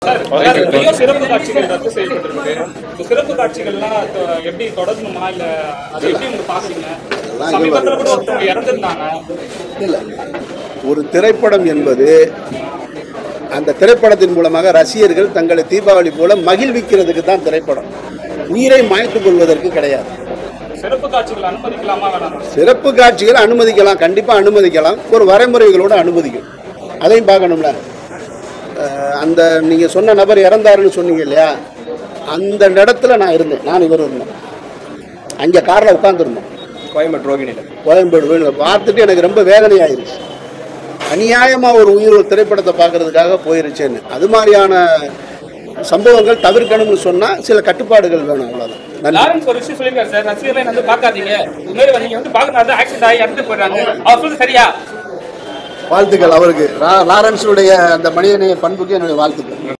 sir, sir, நிறைய சிறப்பு காட்சிகள் ரத்து செய்யப்பட்டிருக்கு இந்த சிறப்பு காட்சிகள்லாம் தொ- எப்படி தொடரணுமா இல்ல அது எப்படி நீங்க பாக்குறீங்க சமீபத்துல கூட ஒருத்தவங்க இறந்திருந்தாங்க இல்லை ஒரு திரைப்படம் என்பது அந்த திரைப்படத்தின் மூலமாக ரசிகர்கள் தங்களை தீபாவளி போல மகிழ்விக்கிறதுக்கு தான் திரைப்படம் உயிரை மாய்த்துக் கொள்வதற்கு கிடையாது சிறப்பு காட்சிகள் அனுமதிக்கலாமா வேணாமா சிறப்பு காட்சிகள் அனுமதிக்கலாம் கண்டிப்பாக அனுமதிக்கலாம் ஒரு வரைமுறைகளோடு அனுமதிக்கும் அதையும் பார்க்கணும்ல அஹ் அந்த நீங்கள் சொன்ன நபர் இறந்தாருன்னு சொன்னீங்க இல்லையா அந்த இடத்துல நான் இருந்தேன் நான் இவர் இருந்தேன் அங்கே காரில் உட்காந்துருந்தோம் கோயம்பேடு ரோகிணியில் கோயம்பேடு போய் பார்த்துட்டு எனக்கு ரொம்ப வேதனை ஆயிருச்சு அநியாயமாக ஒரு உயிர் ஒரு திரைப்படத்தை பார்க்கறதுக்காக போயிருச்சேன்னு அது மாதிரியான சம்பவங்கள் தவிர்க்கணும்னு சொன்னால் சில கட்டுப்பாடுகள் வேணும் அவ்வளோதான் நன்றி லாரன்ஸ் ஒரு விஷயம் சொல்லிருக்காரு சார் ரசிகர்களை வந்து பார்க்காதீங்க இது மாதிரி நீங்க வந்து பார்க்கணும் ஆக்சிடென்ட் ஆகி இறந்து போயிடுறாங்க அவர் சொல்றது சரியா வாழ்த்துக்கள் அவருக்கு லா- லாரன்ஸுடைய அந்த மனிதநேய பண்புக்கு என்னுடைய வாழ்த்துக்கள்